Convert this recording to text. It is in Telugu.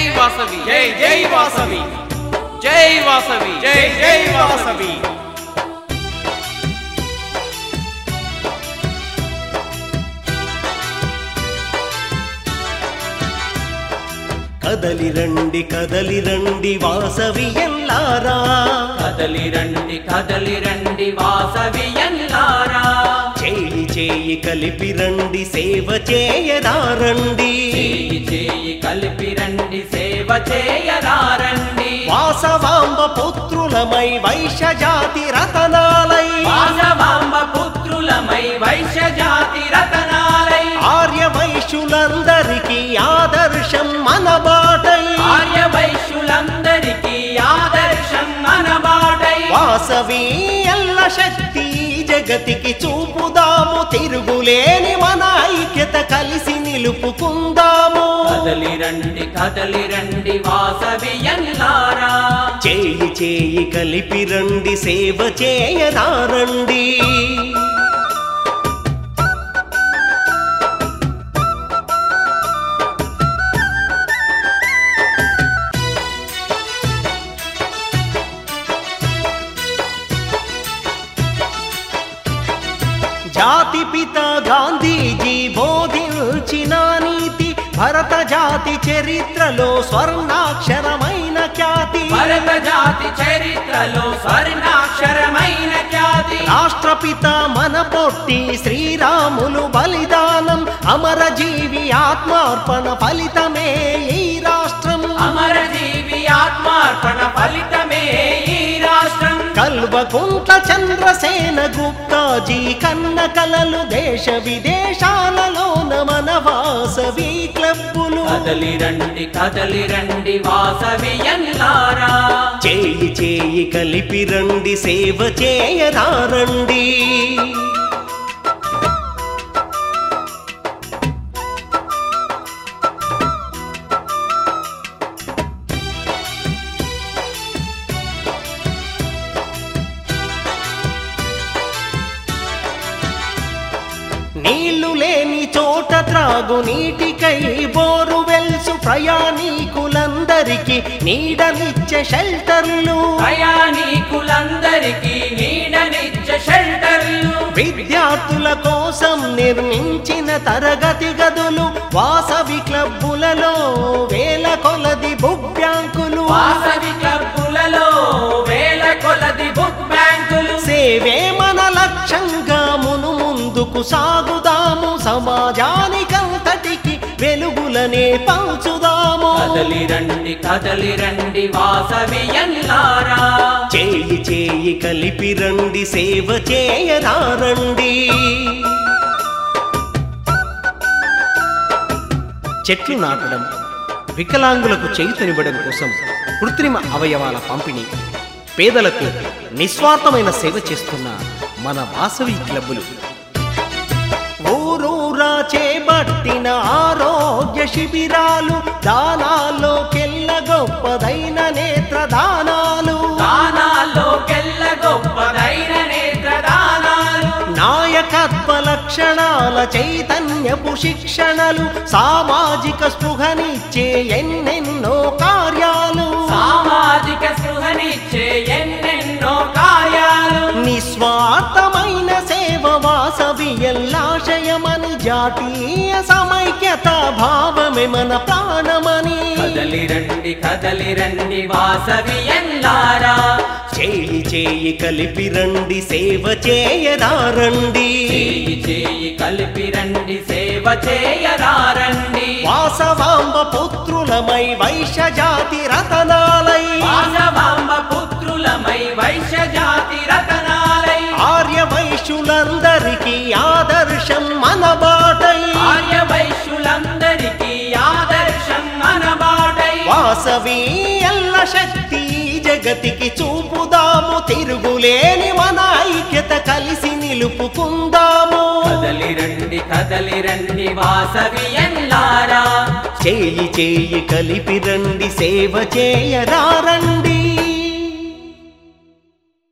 వాసవి జై జై వాసవి జై వాసవి జై జై వాసవి కదలి రండి కదలి రండి వాసవి ఎల్లారా కదలి రండి కదలి రండి వాసవి ఎల్లారా చేయి చేయి కలిపి రండి సేవ చేయదారండి చేయి చేయి కలిపి రండి సేవ చేయరారండి వాసవాంబ పుత్రులమై వైశ్య జాతి రతనాలై వాసవాంబ పుత్రులమై వైశ్య జాతి రతనాలై ఆర్య వైశ్యులందరికీ ఆదర్శం మన బాటై ఆర్య వైశ్యులందరికీ ఆదర్శం మనబాటై వాసవి ఎల్ల శక్తి ఈ జగతికి చూపుదాము తిరుగులేని మన ఐక్యత కలిసి నిలుపుకుందాము కదలి రండి కదలి రండి వాసవి ఎల్లారా చేయి చేయి కలిపి రండి సేవ చేయదారండి జాతి పిత గాంధీజీ బోధించిన నీతి భరత జాతి చరిత్రలో స్వర్ణాక్షరమైన ఖ్యాతి భరత జాతి చరిత్రలో స్వర్ణాక్షరమైన ఖ్యాతి రాష్ట్రపిత మన పొట్టి శ్రీరాములు బలిదానం అమరజీవి ఆత్మార్పణ ఫలితమే ఈ రాష్ట్రం అమరజీవి ఆత్మార్పణ ఫలితమే ఈ రాష్ట్రం కల్వకుంట్ల చంద్రసేన గుప్తాజీ కన్న కలలు దేశ విదేశాలలోన మన వాసవి క్లబ్బులు కదలి రండి కదలి రండి వాసవి ఎల్లారా చేయి చేయి కలిపి రండి సేవ చేయరారండి నీళ్లు లేని చోట త్రాగు నీటికై బోరు వెల్సు ప్రయాణికులందరికీ నీడనిచ్చే షెల్టర్లు ప్రయాణికులందరికీ నీడనిచ్చ షెల్టర్లు విద్యార్థుల కోసం నిర్మించిన తరగతి గదులు వాసవి క్లబ్బులలో వేల కొలది బుక్ బ్యాంకులు వాసవి క్లబ్బులలో వేల కొలది బుక్ బ్యాంకులు సేవే మన లక్ష్యంగా మును ముందుకు సాగుదాము సమాజానికంతటికి వెలుగులనే పంచుదాము కదలి రండి కదలి రండి వాసవి ఎల్లారా చేయి చేయి కలిపి రండి సేవ చేయరారండి చెట్లు నాటడం వికలాంగులకు చైతన్యబడం కోసం కృత్రిమ అవయవాల పంపిణీ పేదలకు నిస్వార్థమైన సేవ చేస్తున్న మన వాసవి క్లబ్బులు ఊరూరా చేపట్టిన ఆరోగ్య శిబిరాలు దానాల్లోకెల్ల గొప్పదైన నేత్ర దానాలు దానాల్లోకెల్ల గొప్పదైన నేత్ర దానాలు నాయకత్వ లక్షణాల చైతన్యపు శిక్షణలు సామాజిక స్పృహనిచ్చే ఎన్నెన్నో కార్యాలు సామాజిక స్పృహనిచ్చే ఎన్నెన్నో కార్యాలు నిస్వార్థమైన సేవ వాసవి ఎల్లాశయమని జాతీయ సమైక్యత భావమే మన ప్రాణమని కదలి రండి కదలి రండి వాసవి ఎల్లారా చేయి చేయి కలిపి రండి సేవ చేయరారండి చేయి చేయి కలిపి రండి సేవ చేయరారండి వాసవాంబ పుత్రులమై వైశ్య జాతి రతనాలై వాసవాంబ పుత్రులమై వైశ్య జాతి రతనాలై ఆర్య వైశ్యులందరికీ ఆదర్శం మన బాటై ఆర్య వైశ్యులందరికీ ఆదర్శం మనబాటై వాసవి ఎల్ల శక్తి ఈ జగతికి చూపుదాము తిరుగులేని మన ఐక్యత కలిసి నిలుపుకుందాము కదలి రండి కదలి రండి వాసవి ఎల్లారా చేయి చేయి కలిపి రండి సేవ చేయరారండి